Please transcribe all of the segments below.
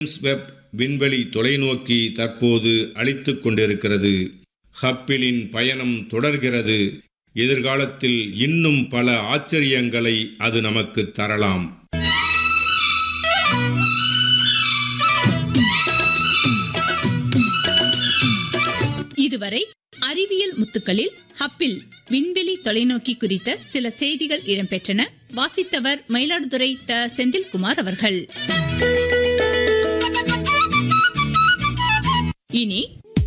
James web விண்வெளி தொலைநோக்கி தற்போது அளித்துக் கொண்டிருக்கிறது ஹப்பிளின் பயணம் தொடர்கிறது எதிர்காலத்தில் இன்னும் பல ஆச்சரியங்களை அது நமக்கு தரலாம் இதுவரை அறிவியல் முத்துக்களில் ஹப்பிள் விண்வெளி தொலைநோக்கி குறித்த சில செய்திகள் இடம்பெற்றன வாசித்தவர் மயிலாடுதுறை த செந்தில்குமார் அவர்கள் இனி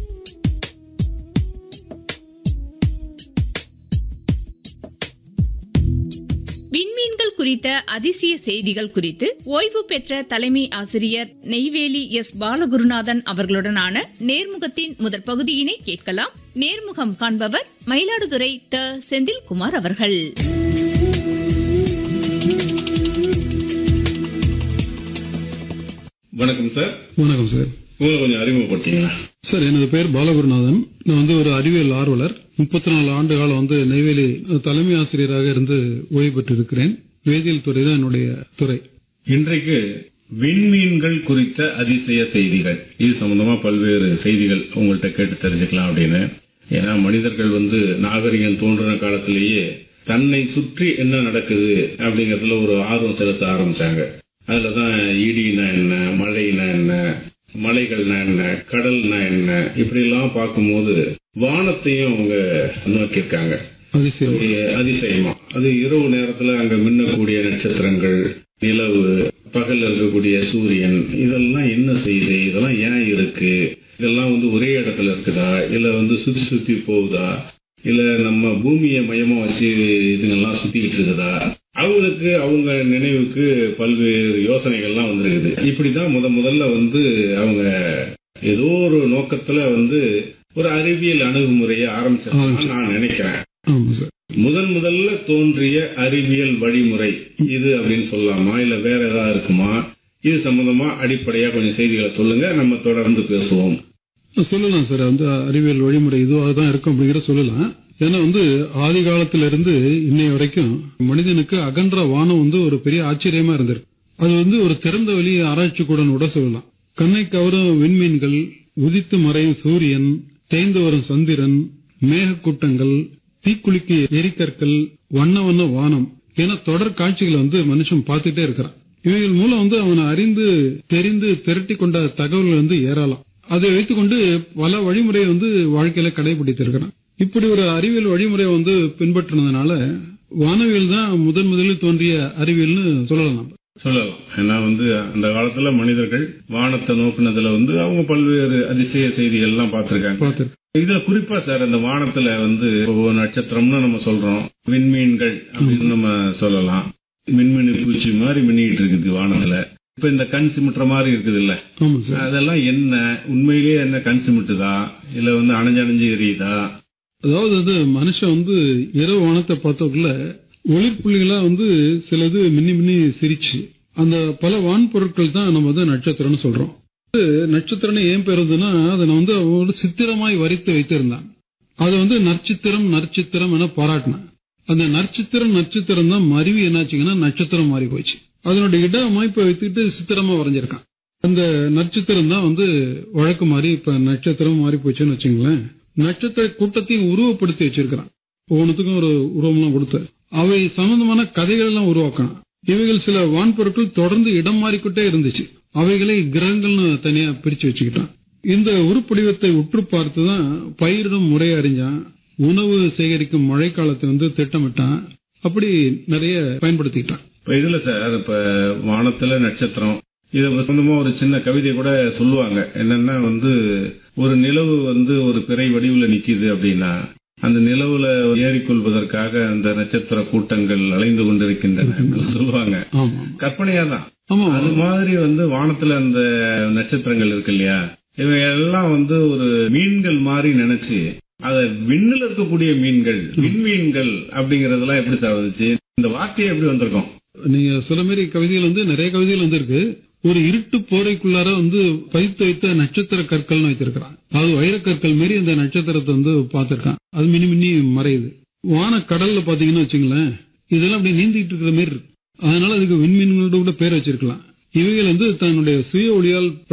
விண்மீன்கள் குறித்த அதிசய செய்திகள் குறித்து ஓய்வு பெற்ற தலைமை ஆசிரியர் நெய்வேலி எஸ் பாலகுருநாதன் அவர்களுடனான நேர்முகத்தின் முதற் பகுதியினை கேட்கலாம் நேர்முகம் காண்பவர் மயிலாடுதுறை த செந்தில்குமார் அவர்கள் வணக்கம் சார் வணக்கம் சார் உங்களை கொஞ்சம் அறிமுகப்படுத்தீங்களா சார் எனது பெயர் பாலகுருநாதன் நான் வந்து ஒரு அறிவியல் ஆர்வலர் முப்பத்தி நாலு ஆண்டு காலம் வந்து நெய்வேலி தலைமை ஆசிரியராக இருந்து ஓய்வு பெற்றிருக்கிறேன் வேதியியல் துறை தான் என்னுடைய துறை இன்றைக்கு விண்மீன்கள் குறித்த அதிசய செய்திகள் இது சம்பந்தமா பல்வேறு செய்திகள் உங்கள்கிட்ட கேட்டு தெரிஞ்சுக்கலாம் அப்படின்னு ஏன்னா மனிதர்கள் வந்து நாகரிகம் தோன்றின காலத்திலேயே தன்னை சுற்றி என்ன நடக்குது அப்படிங்கறதுல ஒரு ஆர்வம் செலுத்த ஆரம்பிச்சாங்க அதுலதான் இடினா என்ன மழைனா என்ன மலைகள்னா என்ன கடல்னா என்ன இப்படி எல்லாம் பார்க்கும்போது வானத்தையும் அவங்க நோக்கியிருக்காங்க அதிசயம் அதிசயமா அது இரவு நேரத்துல அங்க மின்னக்கூடிய நட்சத்திரங்கள் நிலவு பகல்ல இருக்கக்கூடிய சூரியன் இதெல்லாம் என்ன செய்யுது இதெல்லாம் ஏன் இருக்கு இதெல்லாம் வந்து ஒரே இடத்துல இருக்குதா இல்ல வந்து சுத்தி சுத்தி போகுதா இல்ல நம்ம பூமியை மையமா வச்சு இதுங்கெல்லாம் சுத்திக்கிட்டு இருக்குதா அவங்களுக்கு அவங்க நினைவுக்கு பல்வேறு யோசனைகள்லாம் வந்திருக்குது இப்படிதான் முத முதல்ல வந்து அவங்க ஏதோ ஒரு நோக்கத்துல வந்து ஒரு அறிவியல் அணுகுமுறையை ஆரம்பிச்சாங்க நான் நினைக்கிறேன் ஆமா சார் முதன் முதல்ல தோன்றிய அறிவியல் வழிமுறை இது அப்படின்னு சொல்லலாமா இல்ல வேற ஏதாவது இருக்குமா இது சம்பந்தமா அடிப்படையா கொஞ்சம் செய்திகளை சொல்லுங்க நம்ம தொடர்ந்து பேசுவோம் சொல்லலாம் சார் வந்து அறிவியல் வழிமுறை இதுவாக தான் இருக்கும் அப்படிங்கிற சொல்லலாம் ஏன்னா வந்து ஆதி காலத்துல இருந்து இன்னைய வரைக்கும் மனிதனுக்கு அகன்ற வானம் வந்து ஒரு பெரிய ஆச்சரியமா இருந்திருக்கு அது வந்து ஒரு திறந்த வெளி ஆராய்ச்சி கூட கூட சொல்லலாம் கண்ணை கவரும் விண்மீன்கள் உதித்து மறையும் சூரியன் தேய்ந்து வரும் சந்திரன் மேகக்கூட்டங்கள் தீக்குளிக்கு எரிக்கற்கள் வண்ண வண்ண வானம் என தொடர் காட்சிகளை வந்து மனுஷன் பார்த்துட்டே இருக்கிறான் இவைகள் மூலம் வந்து அவனை அறிந்து தெரிந்து திரட்டி கொண்ட தகவல்கள் வந்து ஏறலாம் அதை வைத்துக்கொண்டு பல வழிமுறையை வந்து வாழ்க்கையில கடைபிடித்திருக்கிறான் இப்படி ஒரு அறிவியல் வழிமுறையை வந்து பின்பற்றினதுனால வானவியல் தான் முதன் முதலில் தோன்றிய அறிவியல்னு சொல்லலாம் நம்ம. சொல்லலாம் ஏன்னா வந்து அந்த காலத்துல மனிதர்கள் வானத்தை நோக்குனதுல வந்து அவங்க பல்வேறு அதிசய செய்திகள் எல்லாம் பார்த்திருக்காங்க பார்த்திருக்கேன் இதுல குறிப்பா சார் அந்த வானத்துல வந்து ஒவ்வொரு நட்சத்திரம்னு நம்ம சொல்றோம் விண்மீன்கள் அப்படின்னு நம்ம சொல்லலாம் மின்மினி பூச்சி மாதிரி மின்னிட்டு இருக்குது வானத்துல இப்ப இந்த கண் சிமிட்டுற மாதிரி இருக்குது இல்ல ஆமா சார் அதெல்லாம் என்ன உண்மையிலேயே என்ன கண் சிமிட்டுதா இல்ல வந்து அணைஞ்சு அணைஞ்சு எரியுதா அதாவது அது மனுஷன் வந்து இரவு வானத்தை பார்த்ததுக்குள்ள ஒளிப்புள்ளிகளா வந்து சிலது மின்னி மின்னி சிரிச்சு அந்த பல வான் பொருட்கள் தான் நம்ம வந்து நட்சத்திரம்னு சொல்றோம் இது நட்சத்திரம்னு ஏன் பேர் வந்ததுன்னா அதை வந்து ஒரு சித்திரமாய் வரித்து வைத்திருந்தான் அதை வந்து நற்சித்திரம் நற்சித்திரம் என பாராட்டினான் அந்த நற்சித்திரம் நட்சத்திரம் தான் மருவி என்னாச்சுங்கன்னா நட்சத்திரம் மாறி போச்சு அதனுடைய இட அமைப்பை வைத்துக்கிட்டு சித்திரமா வரைஞ்சிருக்கான் அந்த நட்சத்திரம் தான் வந்து வழக்கு மாறி இப்ப நட்சத்திரம் மாறி போச்சுன்னு வச்சுங்களேன் நட்சத்திர கூட்டத்தையும் உருவப்படுத்தி வச்சிருக்கிறான் ஒவ்வொன்றுத்துக்கும் ஒரு உருவம்லாம் கொடுத்து அவை சம்பந்தமான கதைகள் எல்லாம் உருவாக்கணும் இவைகள் சில வான்பொருட்கள் தொடர்ந்து இடம் மாறிக்கிட்டே இருந்துச்சு அவைகளை கிரகங்கள்னு தனியா பிரிச்சு வச்சுக்கிட்டான் இந்த உருப்படிவத்தை உற்று பார்த்துதான் பயிரிடும் முறையை அறிஞ்சான் உணவு சேகரிக்கும் மழைக்காலத்தை வந்து திட்டமிட்டான் அப்படி நிறைய பயன்படுத்திக்கிட்டான் இப்ப இதுல சார் இப்ப வானத்துல நட்சத்திரம் இத சொந்தமா ஒரு சின்ன கவிதை கூட சொல்லுவாங்க என்னன்னா வந்து ஒரு நிலவு வந்து ஒரு பிறை வடிவுல நிக்குது அப்படின்னா அந்த நிலவுல ஏறிக்கொள்வதற்காக அந்த நட்சத்திர கூட்டங்கள் அலைந்து கொண்டிருக்கின்றன அப்படின்னு சொல்லுவாங்க ஆமா கற்பனையா தான் ஆமா அது மாதிரி வந்து வானத்துல அந்த நட்சத்திரங்கள் இருக்கு இல்லையா இவை எல்லாம் வந்து ஒரு மீன்கள் மாதிரி நினைச்சு அத விண்ணுல இருக்கக்கூடிய மீன்கள் விண்மீன்கள் அப்படிங்கறதெல்லாம் எப்படி சார் வந்துச்சு இந்த வார்த்தையை எப்படி வந்திருக்கும் நீங்க சொல்ல மாதிரி கவிதைகள் வந்து நிறைய கவிதைகள் வந்திருக்கு ஒரு இருட்டு போரைக்குள்ளார வந்து பதித்து வைத்த நட்சத்திர கற்கள்னு வைத்திருக்கிறான் அது வைரக்கற்கள் மாரி இந்த நட்சத்திரத்தை வந்து பார்த்திருக்கான் அது மினி மினி மறையுது வான கடல்ல பாத்தீங்கன்னா வச்சுங்களேன் இதெல்லாம் அப்படியே நீந்திட்டு இருக்கிற மாதிரி இருக்கு அதனால அதுக்கு விண்மீன்களோட கூட பேர் வச்சிருக்கலாம் இவைகள் வந்து தன்னுடைய சுய ஒளியால்